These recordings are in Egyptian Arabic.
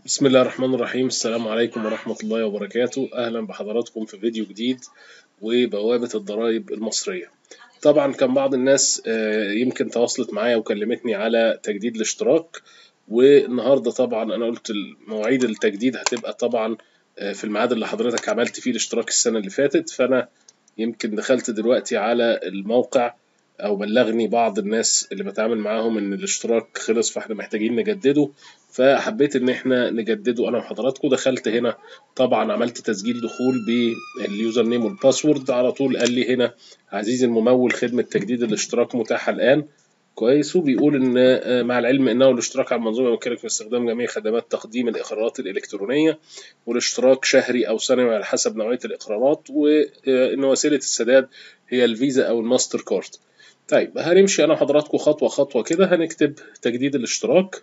بسم الله الرحمن الرحيم السلام عليكم ورحمة الله وبركاته أهلا بحضراتكم في فيديو جديد وبوابة الضرائب المصرية طبعا كان بعض الناس آه، يمكن تواصلت معايا وكلمتني على تجديد الاشتراك والنهاردة طبعا أنا قلت مواعيد التجديد هتبقى طبعا آه، في الميعاد اللي حضرتك عملت فيه الاشتراك السنة اللي فاتت فأنا يمكن دخلت دلوقتي على الموقع او بلغني بعض الناس اللي بتعامل معاهم ان الاشتراك خلص فاحنا محتاجين نجدده فحبيت ان احنا نجدده انا وحضراتكم دخلت هنا طبعا عملت تسجيل دخول باليوزر نيم والباسورد على طول قال لي هنا عزيزي الممول خدمة تجديد الاشتراك متاحة الان كويس وبيقول ان آه، مع العلم انه الاشتراك على المنظومه يمكنك من استخدام جميع خدمات تقديم الاقرارات الالكترونيه والاشتراك شهري او سنوي على حسب نوعيه الاقرارات وان وسيله السداد هي الفيزا او الماستر كارد طيب هنمشي انا وحضراتكم خطوه خطوه كده هنكتب تجديد الاشتراك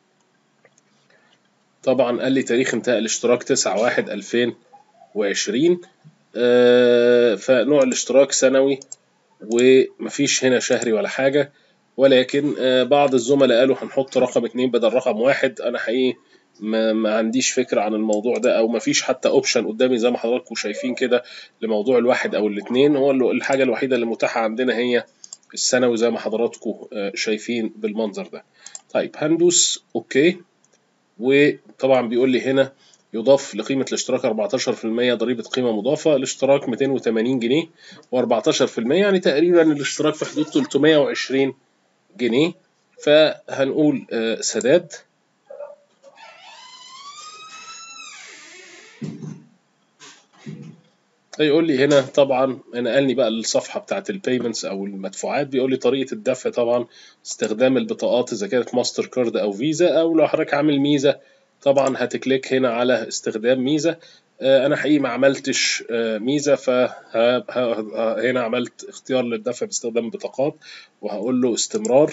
طبعا قال لي تاريخ انتهاء الاشتراك 9 1 2020 آه فنوع الاشتراك سنوي ومفيش هنا شهري ولا حاجه ولكن آه بعض الزملاء قالوا هنحط رقم اتنين بدل رقم واحد انا حقيقي ما, ما عنديش فكره عن الموضوع ده او ما فيش حتى اوبشن قدامي زي ما حضراتكم شايفين كده لموضوع الواحد او الاثنين هو الحاجه الوحيده اللي متاحه عندنا هي السنوي زي ما حضراتكم آه، شايفين بالمنظر ده طيب هندوس اوكي وطبعا بيقول لي هنا يضاف لقيمة الاشتراك 14% ضريبة قيمة مضافة الاشتراك 280 جنيه و14% يعني تقريبا الاشتراك في حدود 320 جنيه فهنقول آه، سداد يقول لي هنا طبعا نقلني بقى للصفحه بتاعت البيمنتس او المدفوعات بيقول لي طريقه الدفع طبعا استخدام البطاقات اذا كانت ماستر كارد او فيزا او لو حضرتك عامل ميزه طبعا هتكليك هنا على استخدام ميزه آه، انا حقيقي ما عملتش آه، ميزه فهنا عملت اختيار للدفع باستخدام البطاقات وهقول له استمرار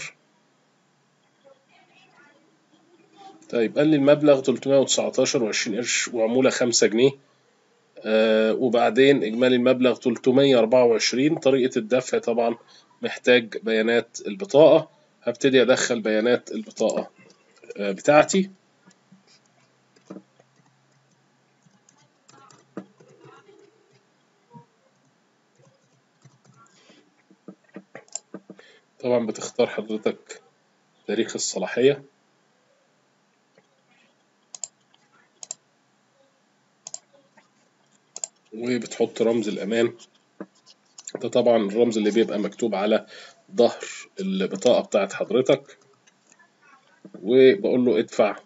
طيب قال لي المبلغ 319 و20 قرش وعموله 5 جنيه آه، وبعدين إجمالي المبلغ 324 طريقة الدفع طبعا محتاج بيانات البطاقة هبتدي أدخل بيانات البطاقة آه، بتاعتي طبعا بتختار حضرتك تاريخ الصلاحية وبتحط رمز الأمان ده طبعا الرمز اللي بيبقى مكتوب على ظهر البطاقة بتاعت حضرتك وبقول له ادفع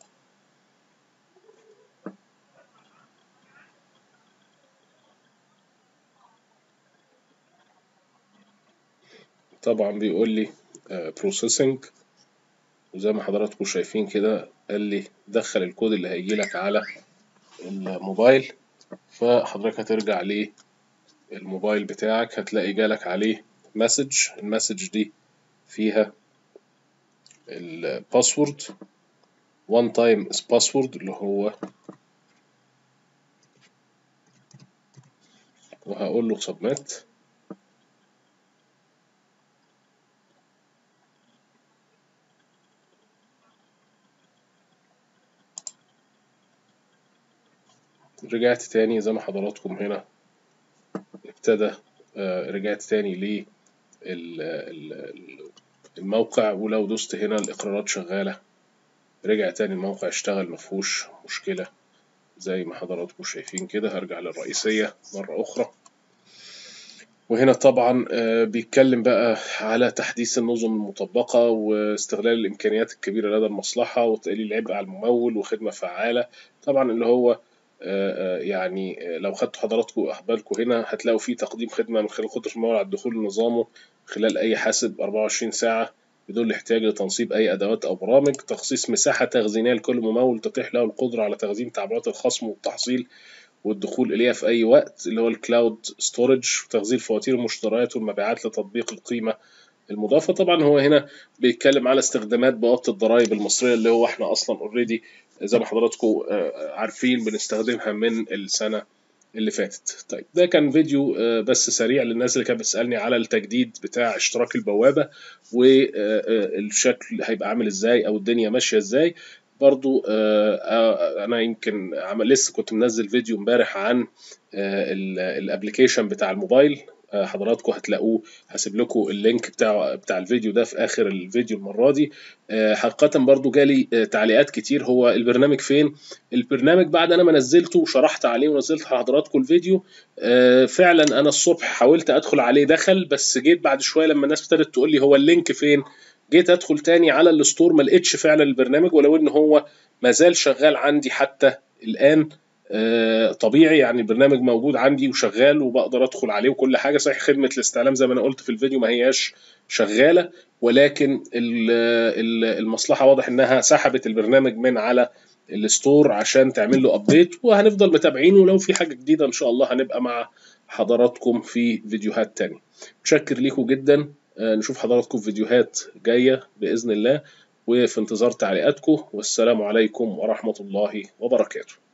طبعا بيقول لي بروسيسنج وزي ما حضراتكم شايفين كده قال لي دخل الكود اللي هيجي لك على الموبايل فحضرتك هترجع للموبايل بتاعك هتلاقي جالك عليه مسج المسج دي فيها الباسورد one time is password اللي هو وهقول له submit رجعت تاني زي ما حضراتكم هنا ابتدى آه، رجعت تاني للموقع ولو دوست هنا الإقرارات شغالة رجع تاني الموقع اشتغل مفهوش مشكلة زي ما حضراتكم شايفين كده هرجع للرئيسية مرة أخرى وهنا طبعا آه، بيتكلم بقى على تحديث النظم المطبقة واستغلال الإمكانيات الكبيرة لدى المصلحة وتقليل العبء على الممول وخدمة فعالة طبعا اللي هو آه، آه، يعني لو خدتوا حضراتكم أحبالكم هنا هتلاقوا في تقديم خدمة من خلال قدرة الممول على الدخول لنظامه خلال أي حاسب 24 ساعة بدون الاحتياج لتنصيب أي أدوات أو برامج تخصيص مساحة تخزينية لكل ممول تتيح له القدرة على تخزين تعبيرات الخصم والتحصيل والدخول إليها في أي وقت اللي هو الكلاود ستورج وتخزين فواتير المشتريات والمبيعات لتطبيق القيمة المضافة طبعا هو هنا بيتكلم على استخدامات بوابة الضرائب المصرية اللي هو احنا أصلا اوريدي زي ما حضراتكم آه، عارفين بنستخدمها من السنة اللي فاتت طيب ده كان فيديو آه، بس سريع للناس اللي كانت بتسألني على التجديد بتاع اشتراك البوابة والشكل هيبقى عامل ازاي او الدنيا ماشية ازاي برضو آه، آه، انا يمكن عمل لسه كنت منزل فيديو امبارح عن الابلكيشن بتاع الموبايل آه، حضراتكم هتلاقوه هسيب لكم اللينك بتاع بتاع الفيديو ده في اخر الفيديو المره دي آه، حقيقه برضو جالي آه، تعليقات كتير هو البرنامج فين البرنامج بعد انا ما نزلته وشرحت عليه ونزلت لحضراتكم الفيديو آه، فعلا انا الصبح حاولت ادخل عليه دخل بس جيت بعد شويه لما الناس ابتدت تقول لي هو اللينك فين جيت ادخل تاني على الستور ما لقيتش فعلا البرنامج ولو ان هو ما زال شغال عندي حتى الان آه، طبيعي يعني البرنامج موجود عندي وشغال وبقدر ادخل عليه وكل حاجه صحيح خدمه الاستعلام زي ما انا قلت في الفيديو ما هياش شغاله ولكن ال- ال- المصلحه واضح انها سحبت البرنامج من على الستور عشان تعمل له ابديت وهنفضل متابعينه ولو في حاجه جديده ان شاء الله هنبقى مع حضراتكم في فيديوهات تانية متشكر ليكم جدا آه، نشوف حضراتكم في فيديوهات جايه باذن الله وفي انتظار تعليقاتكم والسلام عليكم ورحمه الله وبركاته